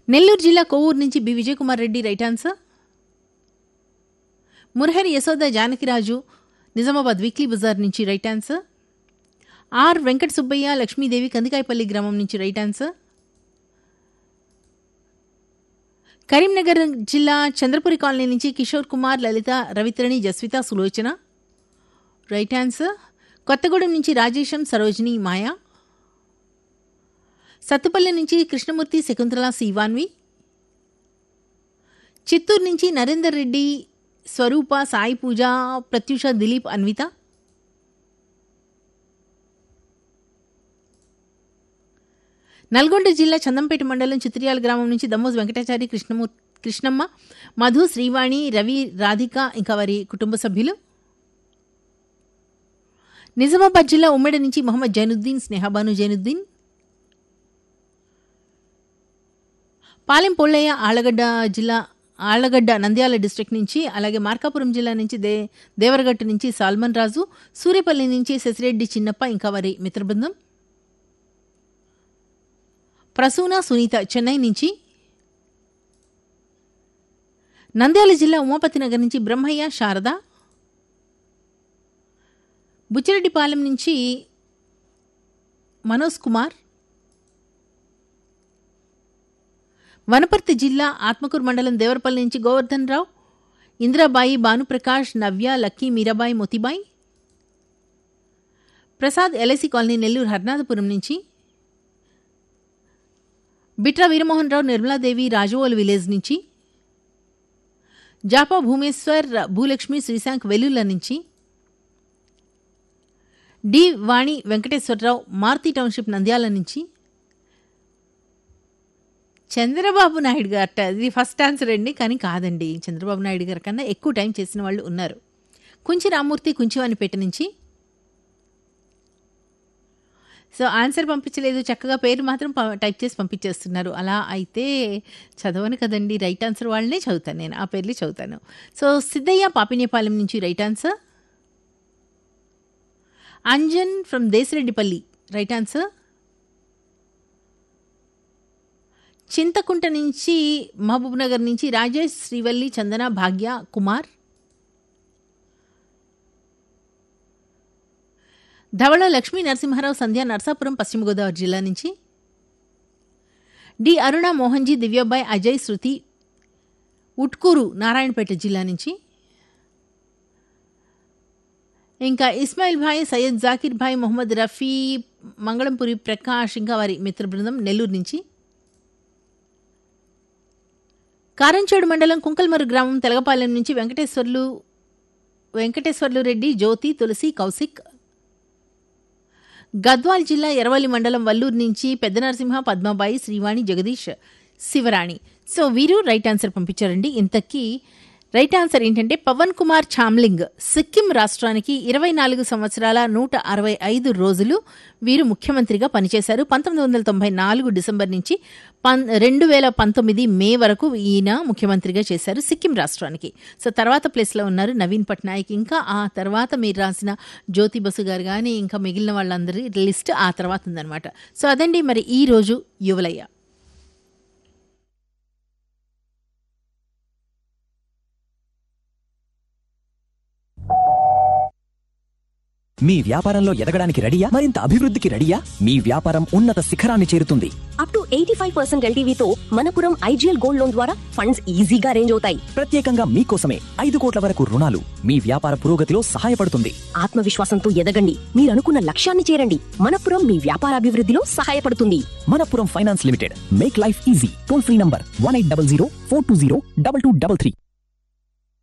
నెల్లూరు జిల్లా కొవ్వూరు నుంచి B Vijayakumar Reddy right answer Murahari Yashoda Janakiraju Nizamabad weekly Bazar నుంచి right answer R Venkata Subbaiah Lakshmidevi Kandikayapalli గ్రామం నుంచి రైట్ ఆన్సర్ కరీంనగర్ జిల్లా చంద్రపురి కాలనీ నుంచి కిషోర్ కుమార్ లలిత రవిత్రణి జస్విత సులోచన రైట్ ఆన్సర్ కొత్తగూడెం నుంచి రాజేశం సరోజిని మాయా సత్తుపల్లి నుంచి కృష్ణమూర్తి శకుంతల శివాన్వి చిత్తూరు నుంచి నరేందర్ రెడ్డి స్వరూప సాయి పూజ ప్రత్యూష దిలీప్ అన్విత నల్గొండ జిల్లా చందంపేట మండలం చిత్రియాల గ్రామం నుంచి దమ్మోజు వెంకటాచారి కృష్ణమూ కృష్ణమ్మ మధు శ్రీవాణి రవి రాధిక ఇంకా వారి కుటుంబ సభ్యులు నిజామాబాద్ జిల్లా ఉమ్మడి నుంచి మొహమ్మద్ జైనుద్దీన్ స్నేహబాను జైనుద్దీన్ పాలెం పొల్లయ్య ఆళ్లగడ్డ జిల్లా ఆళ్లగడ్డ నంద్యాల డిస్ట్రిక్ట్ నుంచి అలాగే మార్కాపురం జిల్లా నుంచి దే దేవరగట్టు నుంచి సాల్మన్ రాజు సూర్యపల్లి నుంచి శశిరెడ్డి చిన్నప్ప ఇంకా వారి మిత్రబృందం ప్రసూన సునీత చెన్నై నుంచి నంద్యాల జిల్లా ఉమాపతి నగర్ నుంచి బ్రహ్మయ్య శారద బుచ్చిరెడ్డిపాలెం నుంచి మనోజ్ కుమార్ వనపర్తి జిల్లా ఆత్మకూరు మండలం దేవరపల్లి నుంచి Govardhan Rao Indirabai Bhanuprakash Navya Lucky Meerabai Motibai Prasad LIC colony Nellore Harnathapuram నుంచి బిట్రా వీరమోహన్ రావు నిర్మలాదేవి రాజవోలు విలేజ్ నుంచి జాపా భూమేశ్వర్ భూలక్ష్మి శ్రీశాంక్ వెల్లుల నుంచి డి వాణి వెంకటేశ్వరరావు మారుతి టౌన్షిప్ నంద్యాల నుంచి చంద్రబాబు నాయుడు గారట ఇది ఫస్ట్ ఆన్సర్ అండి కానీ కాదండి చంద్రబాబు నాయుడు గారి కన్నా ఎక్కువ టైం చేసిన వాళ్ళు ఉన్నారు కుంచి రామూర్తి కుంచివానిపేట నుంచి సో ఆన్సర్ పంపించలేదు చక్కగా పేరు మాత్రం ప- టైప్ చేసి పంపించేస్తున్నారు అలా అయితే చదవను కదండి రైట్ ఆన్సర్ వాళ్ళనే చదువుతాను నేను ఆ పేర్లే చదువుతాను సో సిద్ధయ్య పాపినేపాలెం నుంచి right answer Anjan from Desareddypalli right answer Chintakunta నుంచి మహబూబ్ నగర్ నుంచి రాజేష్ శ్రీవల్లి చందన భాగ్య కుమార్ ధవళ లక్ష్మీ నరసింహారావు సంధ్య నర్సాపురం పశ్చిమ గోదావరి జిల్లా నుంచి డి అరుణ మోహన్జీ దివ్యాబాయ్ అజయ్ శృతి ఉట్కూరు నారాయణపేట జిల్లా నుంచి ఇంకా ఇస్మాయిల్ భాయ్ సయ్యద్ జాకిర్ భాయ్ మొహమ్మద్ రఫీ మంగళంపురి ప్రకాష్ ఇంకా వారి మిత్ర బృందం నెల్లూరు నుంచి కారంచేడు మండలం కుంకల్మరు గ్రామం తెలగపాలెం నుంచి వెంకటేశ్వర్లు వెంకటేశ్వర్లు రెడ్డి జ్యోతి తులసి కౌశిక్ గద్వాల్ జిల్లా ఎరవల్లి మండలం వల్లూరు నుంచి పెద్ద నరసింహ పద్మాబాయి శ్రీవాణి జగదీష్ శివరాణి సో వీరు రైట్ ఆన్సర్ పంపించారండి ఇంతకీ రైట్ ఆన్సర్ ఏంటంటే పవన్ కుమార్ ఛామ్లింగ్ సిక్కిం రాష్ట్రానికి ఇరవై నాలుగు సంవత్సరాల నూట అరవై ఐదు రోజులు వీరు ముఖ్యమంత్రిగా పనిచేశారు పంతొమ్మిది వందల తొంభై నాలుగు డిసెంబర్ నుంచి పన్ రెండు వేల పంతొమ్మిది మే వరకు ఈయన ముఖ్యమంత్రిగా చేశారు సిక్కిం రాష్ట్రానికి సో తర్వాత ప్లేస్లో ఉన్నారు నవీన్ పట్నాయక్ ఇంకా ఆ తర్వాత మీరు రాసిన జ్యోతి బసు గారు కానీ ఇంకా మిగిలిన వాళ్ళందరి లిస్ట్ ఆ తర్వాత ఉందన్నమాట సో అదండి మరి ఈ రోజు యువలయ్య మీ వ్యాపారంలో ఎదగడానికి రెడీయా మరింత అభివృద్ధికి రెడీయా మీ వ్యాపారం ఉన్నత శిఖరాన్ని చేరుతుంది up to eighty five percent ఎల్టీవీతో మనపురం ఐజీఎల్ గోల్డ్ లోన్ ద్వారా ఫండ్స్ ఈజీగా అరేంజ్ అవుతాయి ప్రత్యేకంగా మీకోసమే ఐదు కోట్ల వరకు రుణాలు మీ వ్యాపార పురోగతిలో సహాయపడుతుంది ఆత్మవిశ్వాసంతో ఎదగండి మీరు అనుకున్న లక్ష్యాన్ని చేరండి మనపురం మీ వ్యాపారాభివృద్ధిలో సహాయపడుతుంది Manappuram finance limited make life easy toll free number one eight double zero four two zero double two double three